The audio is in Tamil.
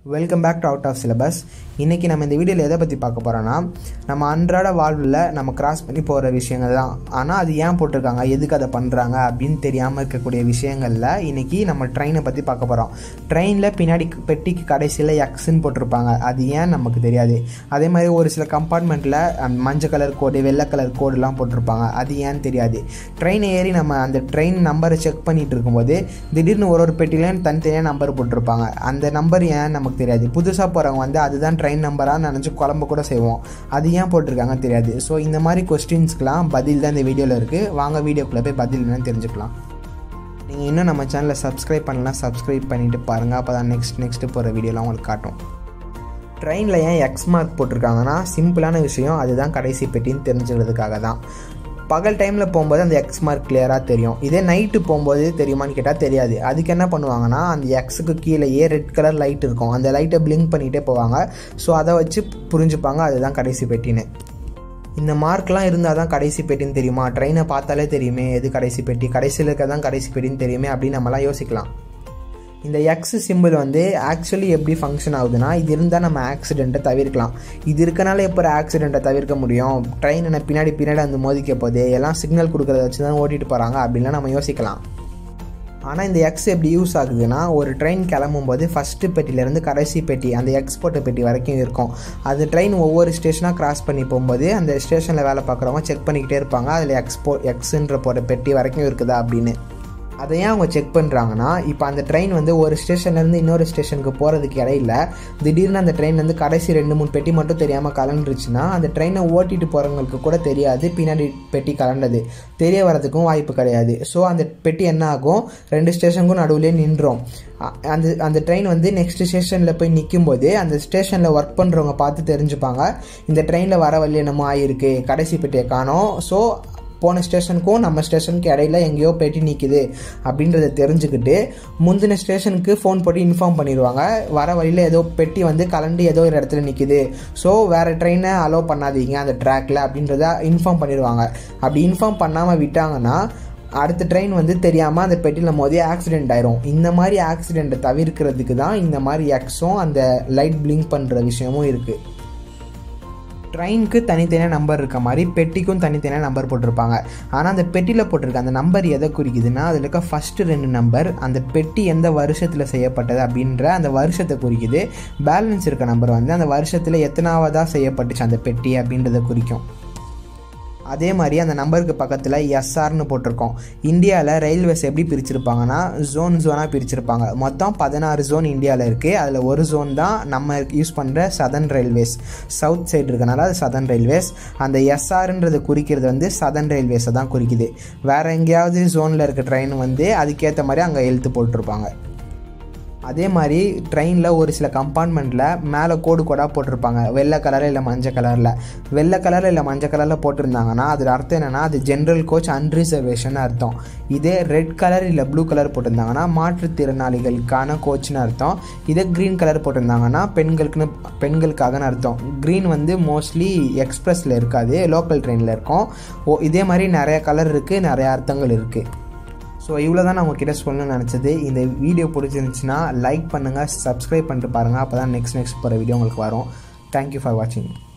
welcome back to out of syllabus இன்றைக்கி நம்ம இந்த வீடியோவில் எதை பற்றி பார்க்க போகிறோன்னா நம்ம அன்றாட வாழ்வில் நம்ம கிராஸ் பண்ணி போகிற விஷயங்கள் தான் ஆனால் அது ஏன் போட்டிருக்காங்க எதுக்கு அதை பண்ணுறாங்க அப்படின்னு தெரியாமல் இருக்கக்கூடிய விஷயங்களில் இன்றைக்கி நம்ம ட்ரெயினை பற்றி பார்க்க போகிறோம் ட்ரெயினில் பின்னாடி பெட்டிக்கு கடைசியில் எக்ஸ்ன்னு போட்டிருப்பாங்க அது ஏன் நமக்கு தெரியாது அதே மாதிரி ஒரு சில கம்பார்ட்மெண்ட்டில் மஞ்சள் கலர் கோடு வெள்ளை கலர் கோடுலாம் போட்டிருப்பாங்க அது ஏன்னு தெரியாது ட்ரெயின் ஏறி நம்ம அந்த ட்ரெயின் நம்பரை செக் பண்ணிகிட்டு இருக்கும்போது திடீர்னு ஒரு ஒரு பெட்டிலையும் தனித்தனியாக நம்பர் போட்டிருப்பாங்க அந்த நம்பர் ஏன் நமக்கு தெரியாது புதுசாக போகிறவங்க வந்து அதுதான் ட்ரெயின் நம்பராக நினச்சி குழம்பு கூட செய்வோம் அது ஏன் போட்டிருக்காங்க தெரியாது ஸோ இந்த மாதிரி கொஸ்டின்ஸ்க்கெலாம் பதில் தான் இந்த வீடியோவில் இருக்குது வாங்க வீடியோக்குள்ளே போய் பதில் என்னன்னு தெரிஞ்சுக்கலாம் நீங்கள் இன்னும் நம்ம சேனலை சப்ஸ்கிரைப் பண்ணலாம் சப்ஸ்கிரைப் பண்ணிவிட்டு பாருங்கள் அப்போ தான் நெக்ஸ்ட் நெக்ஸ்ட்டு போகிற வீடியோலாம் உங்களுக்கு காட்டும் ட்ரெயினில் ஏன் எக்ஸ் மார்க் போட்டிருக்காங்கன்னா சிம்பிளான விஷயம் அதுதான் கடைசி பெட்டின்னு தெரிஞ்சுக்கிறதுக்காக தான் பகல் டைமில் போகும்போது அந்த எக்ஸ் மார்க் கிளியராக தெரியும் இதே நைட்டு போகும்போது தெரியுமான்னு கேட்டால் தெரியாது அதுக்கு என்ன பண்ணுவாங்கன்னா அந்த எக்ஸுக்கு கீழேயே ரெட் கலர் லைட் இருக்கும் அந்த லைட்டை பிளிங்க் பண்ணிகிட்டே போவாங்க ஸோ அதை வச்சு புரிஞ்சுப்பாங்க அதுதான் கடைசி பெட்டின்னு இந்த மார்க்லாம் இருந்தால் தான் கடைசி பெட்டின்னு தெரியுமா ட்ரெயினை பார்த்தாலே தெரியுமே எது கடைசி பெட்டி கடைசியில் இருக்க தான் கடைசி பெட்டின்னு தெரியுமே அப்படின்னு நம்மலாம் யோசிக்கலாம் இந்த எக்ஸ் சிம்பிள் வந்து ஆக்சுவலி எப்படி ஃபங்க்ஷன் ஆகுதுன்னா இது இருந்தால் நம்ம ஆக்சிடெண்ட்டை தவிர்க்கலாம் இது இருக்கனால எப்போ ஆக்சிடெண்ட்டை தவிர்க்க முடியும் ட்ரெயின் என்ன பின்னாடி பின்னாடி வந்து மோதிக்க போதே எல்லாம் சிக்னல் கொடுக்குறத வச்சு தான் ஓட்டிகிட்டு போகிறாங்க அப்படின்லாம் நம்ம யோசிக்கலாம் ஆனால் இந்த எக்ஸ் எப்படி யூஸ் ஆகுதுன்னா ஒரு ட்ரெயின் கிளம்பும்போது ஃபஸ்ட்டு பெட்டிலேருந்து கடைசி பெட்டி அந்த எக்ஸ்போர்ட் பெட்டி வரைக்கும் இருக்கும் அது ட்ரெயின் ஒவ்வொரு ஸ்டேஷனாக கிராஸ் பண்ணி போகும்போது அந்த ஸ்டேஷனில் வேலை பார்க்குறவங்க செக் பண்ணிக்கிட்டே இருப்பாங்க அதில் எக்ஸ்போ எக்ஸுன்ற போகிற பெட்டி வரைக்கும் இருக்குதா அப்படின்னு அதை ஏன் அவங்க செக் பண்ணுறாங்கன்னா இப்போ அந்த ட்ரெயின் வந்து ஒரு ஸ்டேஷன்லேருந்து இன்னொரு ஸ்டேஷனுக்கு போகிறதுக்கு இடையில திடீர்னு அந்த ட்ரெயின் வந்து கடைசி ரெண்டு மூணு பெட்டி மட்டும் தெரியாமல் கலண்டுருச்சுன்னா அந்த ட்ரெயினை ஓட்டிட்டு போகிறவங்களுக்கு கூட தெரியாது பின்னாடி பெட்டி கலண்டது தெரிய வரதுக்கும் வாய்ப்பு கிடையாது ஸோ அந்த பெட்டி என்ன ஆகும் ரெண்டு ஸ்டேஷனுக்கும் நடுவுலேயே நின்றோம் அந்த அந்த ட்ரெயின் வந்து நெக்ஸ்ட் ஸ்டேஷனில் போய் நிற்கும் போது அந்த ஸ்டேஷனில் ஒர்க் பண்ணுறவங்க பார்த்து தெரிஞ்சுப்பாங்க இந்த ட்ரெயினில் வர வழி என்னமோ ஆகிருக்கு கடைசி பெட்டியை காணோம் ஸோ போன ஸ்டேஷனுக்கும் நம்ம ஸ்டேஷனுக்கு இடையில எங்கேயோ பெட்டி நிற்கிது அப்படின்றத தெரிஞ்சுக்கிட்டு முந்தின ஸ்டேஷனுக்கு ஃபோன் போட்டு இன்ஃபார்ம் பண்ணிடுவாங்க வர வழியில் ஏதோ பெட்டி வந்து கலண்டு ஏதோ ஒரு இடத்துல நிற்கிது ஸோ வேறு ட்ரெயினை அலோவ் பண்ணாதீங்க அந்த ட்ராக்ல அப்படின்றத இன்ஃபார்ம் பண்ணிடுவாங்க அப்படி இன்ஃபார்ம் பண்ணாமல் விட்டாங்கன்னா அடுத்த ட்ரெயின் வந்து தெரியாமல் அந்த பெட்டியில் மோதி ஆக்சிடென்ட் ஆயிரும் இந்த மாதிரி ஆக்சிடெண்ட்டை தவிர்க்கிறதுக்கு தான் இந்த மாதிரி எக்ஸும் அந்த லைட் பிளிங்க் பண்ணுற விஷயமும் இருக்குது ட்ரெயினுக்கு தனித்தனியாக நம்பர் இருக்க மாதிரி பெட்டிக்கும் தனித்தனியாக நம்பர் போட்டிருப்பாங்க ஆனால் அந்த பெட்டியில் போட்டிருக்க அந்த நம்பர் எதை குறிக்குதுன்னா அதில் இருக்க ஃபஸ்ட்டு ரெண்டு நம்பர் அந்த பெட்டி எந்த வருஷத்தில் செய்யப்பட்டது அப்படின்ற அந்த வருஷத்தை குறிக்குது பேலன்ஸ் இருக்க நம்பர் வந்து அந்த வருஷத்தில் எத்தனாவதாக செய்யப்பட்டுச்சு அந்த பெட்டி அப்படின்றத குறிக்கும் அதே மாதிரி அந்த நம்பருக்கு பக்கத்தில் எஸ்ஆர்னு போட்டிருக்கோம் இந்தியாவில் ரயில்வேஸ் எப்படி பிரிச்சிருப்பாங்கன்னா ஜோன் ஜோனாக பிரிச்சிருப்பாங்க மொத்தம் பதினாறு ஜோன் இந்தியாவில் இருக்குது அதில் ஒரு ஜோன் தான் நம்ம யூஸ் பண்ணுற சதன் ரயில்வேஸ் சவுத் சைடு இருக்கனால அது சதன் ரயில்வேஸ் அந்த எஸ்ஆர்ன்றது குறிக்கிறது வந்து சதன் ரயில்வேஸை தான் குறிக்குது வேறு எங்கேயாவது ஜோனில் இருக்க ட்ரெயின் வந்து அதுக்கேற்ற மாதிரி அங்கே எழுத்து போட்டிருப்பாங்க அதே மாதிரி ட்ரெயினில் ஒரு சில கம்பார்ட்மெண்ட்டில் மேலே கோடு கோடாக போட்டிருப்பாங்க வெள்ளை கலரில் இல்லை மஞ்சள் கலரில் வெள்ளை கலரில் இல்லை மஞ்சள் கலரில் போட்டிருந்தாங்கன்னா அது அர்த்தம் என்னென்னா அது ஜென்ரல் கோச் அன்ரிசர்வேஷன் அர்த்தம் இதே ரெட் கலர் இல்லை ப்ளூ கலர் போட்டிருந்தாங்கன்னா மாற்றுத்திறனாளிகளுக்கான கோச்னு அர்த்தம் இதே க்ரீன் கலர் போட்டிருந்தாங்கன்னா பெண்களுக்குன்னு பெண்களுக்காகன்னு அர்த்தம் க்ரீன் வந்து மோஸ்ட்லி எக்ஸ்ப்ரெஸில் இருக்காது லோக்கல் ட்ரெயினில் இருக்கும் ஓ இதே மாதிரி நிறைய கலர் இருக்குது நிறைய அர்த்தங்கள் இருக்குது ஸோ இவ்வளோ தான் நான் உங்ககிட்ட சொல்லணும்னு நினச்சது இந்த வீடியோ பிடிச்சிருந்துச்சுன்னா லைக் பண்ணுங்கள் சப்ஸ்கிரைப் பண்ணிட்டு பாருங்கள் அப்போ தான் நெக்ஸ்ட் நெக்ஸ்ட் போகிற வீடியோ உங்களுக்கு வரும் தேங்க்யூ ஃபார் வாட்சிங்